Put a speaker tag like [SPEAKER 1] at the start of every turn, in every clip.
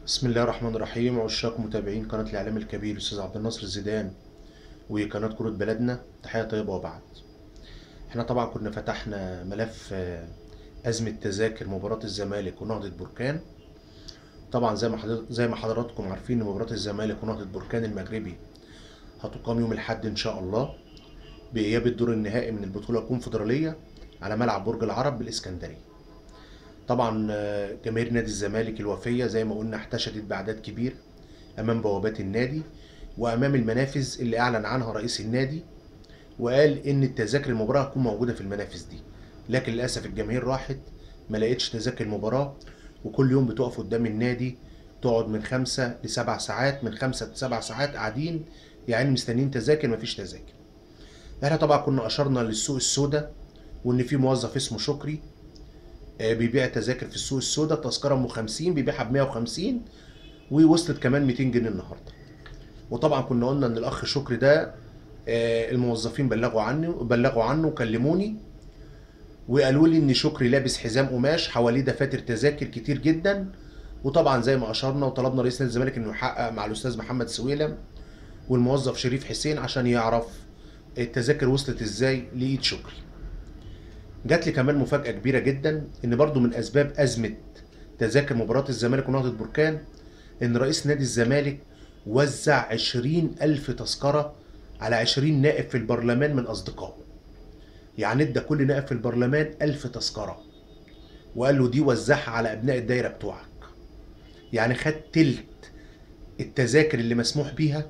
[SPEAKER 1] بسم الله الرحمن الرحيم عشاق متابعين قناة الإعلام الكبير الأستاذ عبد الناصر الزيدان وقناة كرة بلدنا تحية طيبة وبعد احنا طبعا كنا فتحنا ملف آه، أزمة تذاكر مباراة الزمالك ونهضة بركان طبعا زي ما حضر- زي ما حضراتكم عارفين ان مباراة الزمالك ونهضة بركان المغربي هتقام يوم الأحد إن شاء الله بإياب الدور النهائي من البطولة الكونفدرالية على ملعب برج العرب بالإسكندرية طبعا آه، جماهير نادي الزمالك الوفيه زي ما قلنا احتشدت باعداد كبير امام بوابات النادي وامام المنافذ اللي اعلن عنها رئيس النادي وقال ان التذاكر المباراه هتكون موجوده في المنافذ دي لكن للاسف الجماهير راحت ما لقيتش تذاكر المباراه وكل يوم بتقف قدام النادي تقعد من خمسة لسبع ساعات من خمسة لسبع ساعات قاعدين يعني مستنيين تذاكر مفيش تذاكر احنا طبعا كنا اشرنا للسوق السوداء وان في موظف اسمه شكري آه، بيبيع تذاكر في السوق السوداء تذكره ام 50 بيبيعها ب 150 ووصلت كمان 200 جنيه النهارده وطبعا كنا قلنا ان الاخ شكري ده آه، الموظفين بلغوا عني بلغوا عنه وكلموني وقالوا لي ان شكري لابس حزام قماش حواليه دفاتر تذاكر كتير جدا وطبعا زي ما اشرنا وطلبنا رئيس نادي الزمالك انه يحقق مع الاستاذ محمد سويلم والموظف شريف حسين عشان يعرف التذاكر وصلت ازاي لايد شكري جات لي كمان مفاجأة كبيرة جدا إن برضو من أسباب أزمة تذاكر مباراة الزمالك ونهضة بركان إن رئيس نادي الزمالك وزع عشرين ألف تذكرة على عشرين نائب في البرلمان من أصدقائه يعني ادى كل نائب في البرلمان ألف تذكرة وقال له دي وزعها على أبناء الدايرة بتوعك يعني خد تلت التذاكر اللي مسموح بيها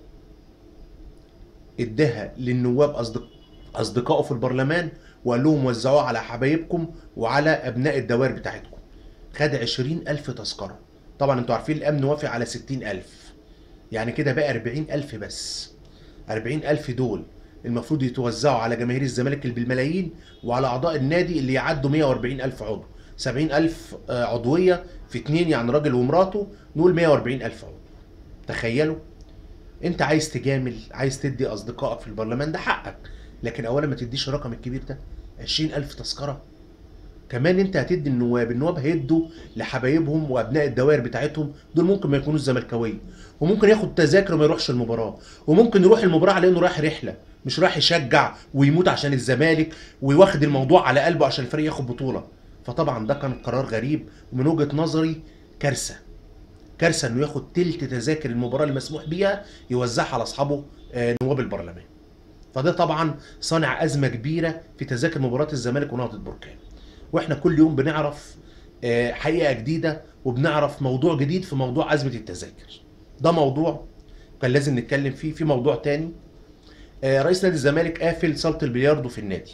[SPEAKER 1] اداها للنواب أصدق... أصدقائه في البرلمان وقال لهم وزعوها على حبايبكم وعلى أبناء الدوائر بتاعتكم خد عشرين ألف تذكرة طبعا انتوا عارفين الأمن وافق على ستين ألف يعني كده بقى أربعين ألف بس أربعين ألف دول المفروض يتوزعوا على جماهير الزمالك اللي بالملايين وعلى أعضاء النادي اللي يعدوا 140 ألف عضو 70 ألف آه، عضوية في اتنين يعني راجل ومراته نقول 140 ألف عضو تخيلوا انت عايز تجامل عايز تدي اصدقائك في البرلمان ده حقك لكن اولا ما تديش الرقم الكبير ده 20000 تذكره كمان انت هتدي النواب النواب هيدوا لحبايبهم وابناء الدوائر بتاعتهم دول ممكن ما يكونوش زملكاويه وممكن ياخد تذاكر وما يروحش المباراه وممكن يروح المباراه على انه رايح رحله مش رايح يشجع ويموت عشان الزمالك ويواخد الموضوع على قلبه عشان الفريق ياخد بطوله فطبعا ده كان قرار غريب ومن وجهه نظري كارثه كارثه انه ياخد تلت تذاكر المباراه المسموح بيها يوزعها على اصحابه آه، نواب البرلمان فده طبعا صانع ازمه كبيره في تذاكر مباراه الزمالك ونهضه بركان واحنا كل يوم بنعرف آه، حقيقه جديده وبنعرف موضوع جديد في موضوع ازمه التذاكر ده موضوع كان لازم نتكلم فيه في موضوع تاني آه، رئيس نادي الزمالك قافل صاله البلياردو في النادي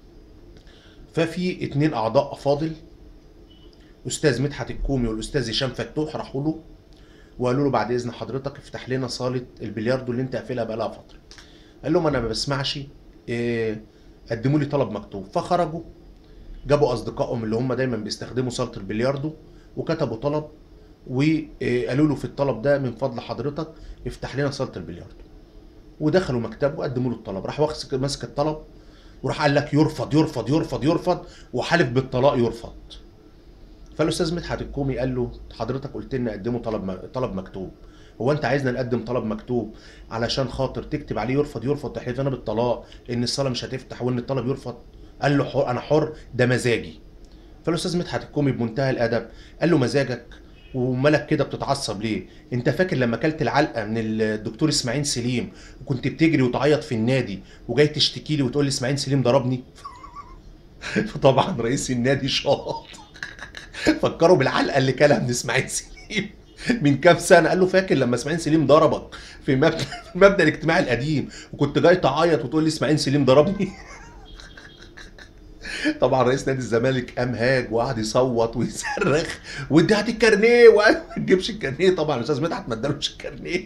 [SPEAKER 1] ففي اتنين اعضاء افاضل استاذ مدحت الكومي والاستاذ هشام فتوح راحوا له وقالوا له بعد اذن حضرتك افتح لنا صاله البلياردو اللي انت قافلها بقالها فتره قال لهم انا ما بسمعش إيه قدموا لي طلب مكتوب فخرجوا جابوا اصدقائهم اللي هم دايما بيستخدموا صاله البلياردو وكتبوا طلب وقالوا له في الطلب ده من فضل حضرتك افتح لنا صاله البلياردو ودخلوا مكتبه وقدموا له الطلب راح واخد ماسك الطلب وراح قال لك يرفض يرفض يرفض يرفض وحلف بالطلاق يرفض فالاستاذ مدحت الكومي قال له حضرتك قلت لنا قدموا طلب طلب مكتوب هو انت عايزنا نقدم طلب مكتوب علشان خاطر تكتب عليه يرفض يرفض تحلف انا بالطلاق ان الصلاه مش هتفتح وان الطلب يرفض قال له حر انا حر ده مزاجي فالاستاذ مدحت الكومي بمنتهى الادب قال له مزاجك ومالك كده بتتعصب ليه انت فاكر لما اكلت العلقه من الدكتور اسماعيل سليم وكنت بتجري وتعيط في النادي وجاي تشتكي لي وتقول لي اسماعيل سليم ضربني فطبعا رئيس النادي شاط فكروا بالعلقه اللي كلها من اسماعيل سليم من كام سنه قال له فاكر لما اسماعيل سليم ضربك في مبنى في المبنى الاجتماعي القديم وكنت جاي تعيط وتقول لي اسماعيل سليم ضربني طبعا رئيس نادي الزمالك قام هاج وقعد يصوت ويصرخ وادي هات الكارنيه وقال ما تجيبش الكارنيه طبعا الاستاذ مدحت ما ادالوش الكارنيه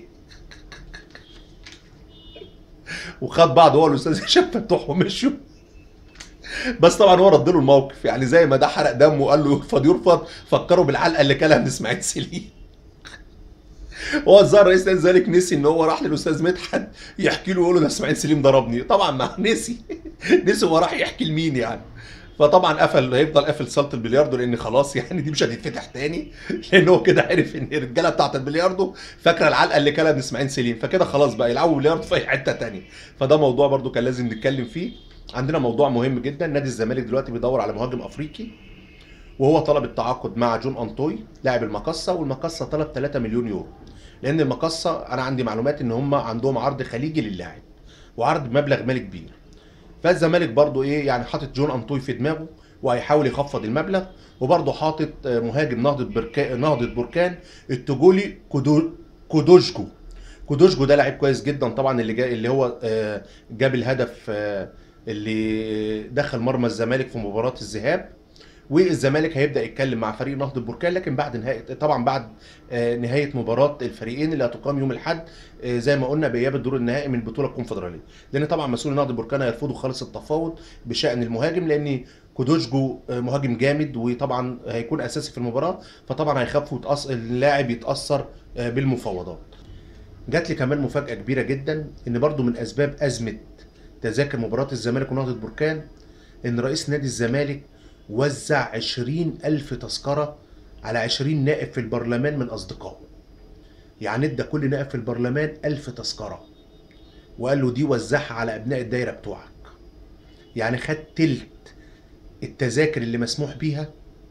[SPEAKER 1] وخد بعض هو الاستاذ هشام فتوح ومشوا بس طبعا هو رد له الموقف يعني زي ما ده حرق دمه وقال له يرفض يرفض فكروا بالعلقه اللي كلها من اسماعيل سليم هو الظاهر رئيس نادي الزمالك نسي ان هو راح للاستاذ مدحت يحكي له يقول له ده اسماعيل سليم ضربني طبعا ما نسي نسي هو راح يحكي لمين يعني فطبعا قفل هيفضل قافل صاله البلياردو لان خلاص يعني دي مش هتتفتح تاني لان هو كده عرف ان الرجاله بتاعه البلياردو فاكره العلقه اللي كلها من اسماعيل سليم فكده خلاص بقى يلعبوا بلياردو في اي حته تانيه فده موضوع برضو كان لازم نتكلم فيه عندنا موضوع مهم جدا نادي الزمالك دلوقتي بيدور على مهاجم افريقي وهو طلب التعاقد مع جون انطوي لاعب المقصه والمقصه طلب 3 مليون يورو لان المقصه انا عندي معلومات ان هم عندهم عرض خليجي للاعب وعرض بمبلغ مالي كبير فالزمالك برضو ايه يعني حاطط جون انطوي في دماغه وهيحاول يخفض المبلغ وبرضه حاطط آه، مهاجم نهضه بركان نهضه بركان التجولي كودو كودوشكو كودوشكو ده لعيب كويس جدا طبعا اللي جاي اللي هو آه، جاب الهدف آه، اللي دخل مرمى الزمالك في مباراه الذهاب والزمالك هيبدا يتكلم مع فريق نهضه بركان لكن بعد نهايه طبعا بعد آه، نهايه مباراه الفريقين اللي هتقام يوم الاحد آه، زي ما قلنا باياب الدور النهائي من البطوله الكونفدراليه لان طبعا مسؤول نهضه بركان هيرفضوا خالص التفاوض بشان المهاجم لان كودوشجو آه، مهاجم جامد وطبعا هيكون اساسي في المباراه فطبعا هيخافوا يتأث... اللاعب يتاثر آه، بالمفاوضات جات لي كمان مفاجاه كبيره جدا ان برضو من اسباب ازمه تذاكر مباراه الزمالك ونهضه بركان ان رئيس نادي الزمالك وزع عشرين ألف تذكرة على عشرين نائب في البرلمان من أصدقائه يعني ادى كل نائب في البرلمان ألف تذكرة وقال له دي وزعها على أبناء الدايرة بتوعك يعني خد تلت التذاكر اللي مسموح بيها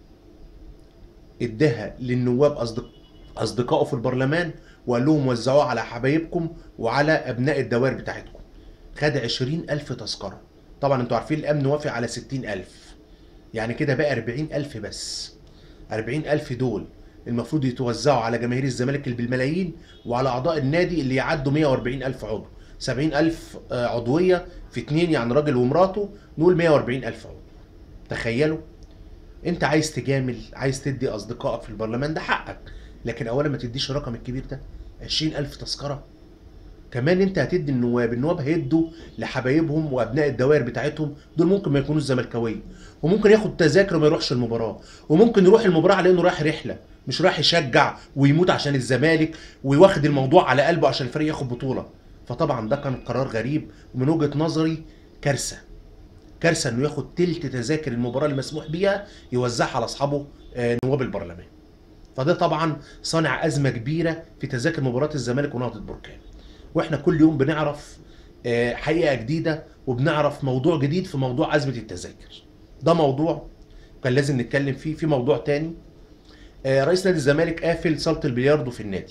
[SPEAKER 1] اداها للنواب أصدق... أصدقائه في البرلمان وقال لهم وزعوها على حبايبكم وعلى أبناء الدوائر بتاعتكم خد عشرين ألف تذكرة طبعا انتوا عارفين الأمن وافق على ستين ألف يعني كده بقى 40 ألف بس 40 ألف دول المفروض يتوزعوا على جماهير الزمالك اللي بالملايين وعلى أعضاء النادي اللي يعدوا 140 ألف عضو 70 ألف آه، عضوية في اتنين يعني راجل ومراته نقول 140 ألف عضو تخيلوا انت عايز تجامل عايز تدي أصدقائك في البرلمان ده حقك لكن أولا ما تديش الرقم الكبير ده 20 ألف تذكرة كمان انت هتدي النواب النواب هيدوا لحبايبهم وابناء الدوائر بتاعتهم دول ممكن ما يكونوش زملكاويه وممكن ياخد تذاكر وما يروحش المباراه وممكن يروح المباراه على انه رايح رحله مش رايح يشجع ويموت عشان الزمالك ويواخد الموضوع على قلبه عشان الفريق ياخد بطوله فطبعا ده كان قرار غريب ومن وجهه نظري كارثه كارثه انه ياخد تلت تذاكر المباراه المسموح بيها يوزعها على اصحابه آه، نواب البرلمان فده طبعا صانع ازمه كبيره في تذاكر مباراه الزمالك ونهضه بركان واحنا كل يوم بنعرف آه، حقيقه جديده وبنعرف موضوع جديد في موضوع ازمه التذاكر ده موضوع كان لازم نتكلم فيه في موضوع تاني آه، رئيس نادي الزمالك قافل صاله البلياردو في النادي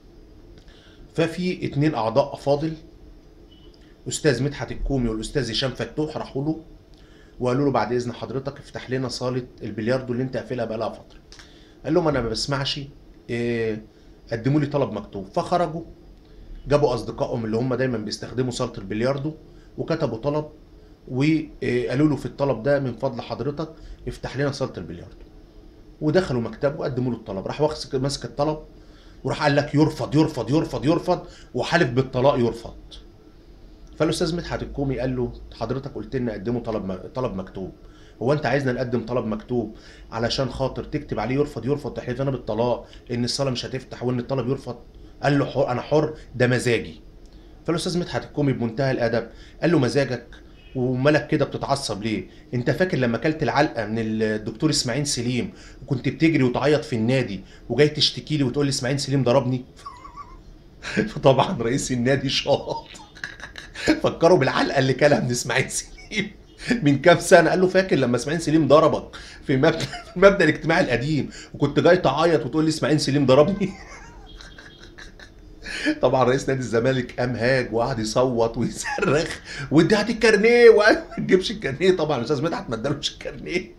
[SPEAKER 1] ففي اتنين اعضاء افاضل استاذ مدحت الكومي والاستاذ هشام فتوح راحوا له وقالوا له بعد اذن حضرتك افتح لنا صاله البلياردو اللي انت قافلها بقالها فتره قال لهم انا ما بسمعش إيه قدموا لي طلب مكتوب فخرجوا جابوا اصدقائهم اللي هم دايما بيستخدموا صاله البلياردو وكتبوا طلب وقالوا له في الطلب ده من فضل حضرتك افتح لنا صاله البلياردو ودخلوا مكتبه وقدموا له الطلب راح واخد ماسك الطلب وراح قال لك يرفض يرفض يرفض يرفض وحلف بالطلاق يرفض فالاستاذ مدحت الكومي قال له حضرتك قلت لنا قدموا طلب طلب مكتوب هو انت عايزنا نقدم طلب مكتوب علشان خاطر تكتب عليه يرفض يرفض تحلف انا بالطلاق ان الصلاه مش هتفتح وان الطلب يرفض قال له حر انا حر ده مزاجي فالاستاذ مدحت الكومي بمنتهى الادب قال له مزاجك ومالك كده بتتعصب ليه انت فاكر لما اكلت العلقه من الدكتور اسماعيل سليم وكنت بتجري وتعيط في النادي وجاي تشتكي لي وتقول لي اسماعيل سليم ضربني فطبعا رئيس النادي شاط فكروا بالعلقه اللي كلها من اسماعيل سليم من كام سنه قال له فاكر لما اسماعيل سليم ضربك في مبنى في المبنى الاجتماعي القديم وكنت جاي تعيط وتقول لي اسماعيل سليم ضربني طبعا رئيس نادي الزمالك قام هاج وقعد يصوت ويصرخ وادي هات الكارنيه وقال ما تجيبش الكارنيه طبعا الاستاذ مدحت ما ادالوش الكارنيه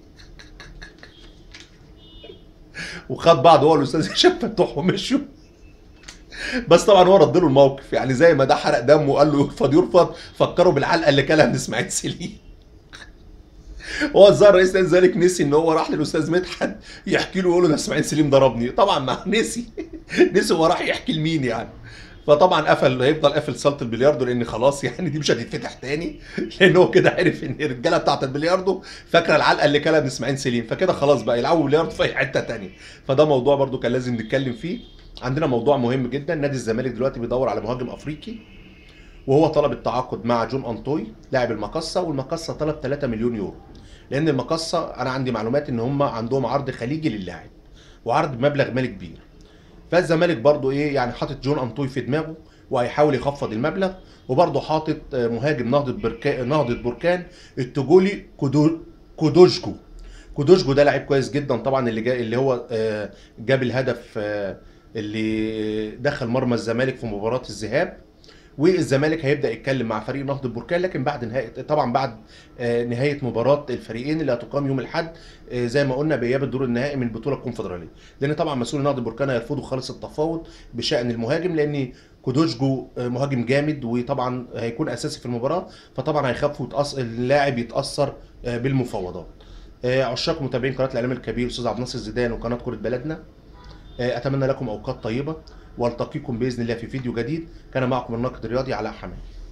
[SPEAKER 1] وخد بعض هو والاستاذ هشام فتوح ومشوا بس طبعا هو رد له الموقف يعني زي ما ده حرق دمه وقال له يرفض يرفض فكروا بالعلقه اللي كلها من اسماعيل سليم هو الظاهر رئيس نادي الزمالك نسي ان هو راح للاستاذ مدحت يحكي له يقول له ده اسماعيل سليم ضربني طبعا ما نسي نسي هو راح يحكي لمين يعني فطبعا قفل هيفضل قافل صاله البلياردو لان خلاص يعني دي مش هتتفتح تاني لان هو كده عرف ان الرجاله بتاعه البلياردو فاكره العلقه اللي كلها من اسماعيل سليم فكده خلاص بقى يلعبوا بلياردو في اي حته تانيه فده موضوع برضو كان لازم نتكلم فيه عندنا موضوع مهم جدا نادي الزمالك دلوقتي بيدور على مهاجم افريقي وهو طلب التعاقد مع جون انطوي لاعب المقصه والمقصه طلب 3 مليون يورو لان المقصه انا عندي معلومات ان هم عندهم عرض خليجي للاعب وعرض بمبلغ مالي كبير فالزمالك برضو ايه يعني حاطط جون انطوي في دماغه وهيحاول يخفض المبلغ وبرضه حاطط آه، مهاجم نهضه بركان نهضه بركان التجولي كودو كودوشجو كودوشجو ده لعيب كويس جدا طبعا اللي جا اللي هو آه، جاب الهدف آه، اللي دخل مرمى الزمالك في مباراه الذهاب والزمالك هيبدا يتكلم مع فريق نهضه بركان لكن بعد نهايه طبعا بعد آه، نهايه مباراه الفريقين اللي هتقام يوم الاحد آه، زي ما قلنا باياب الدور النهائي من البطوله الكونفدراليه لان طبعا مسؤول نهضه بركان هيرفضوا خالص التفاوض بشان المهاجم لان كودوشجو آه، مهاجم جامد وطبعا هيكون اساسي في المباراه فطبعا هيخافوا يتأث... اللاعب يتاثر آه، بالمفاوضات آه، عشاق متابعين قناه الاعلام الكبير استاذ عبد الناصر زيدان وقناه كره بلدنا آه، اتمنى لكم اوقات طيبه والتقيكم باذن الله في فيديو جديد كان معكم الناقد الرياضي علاء حماد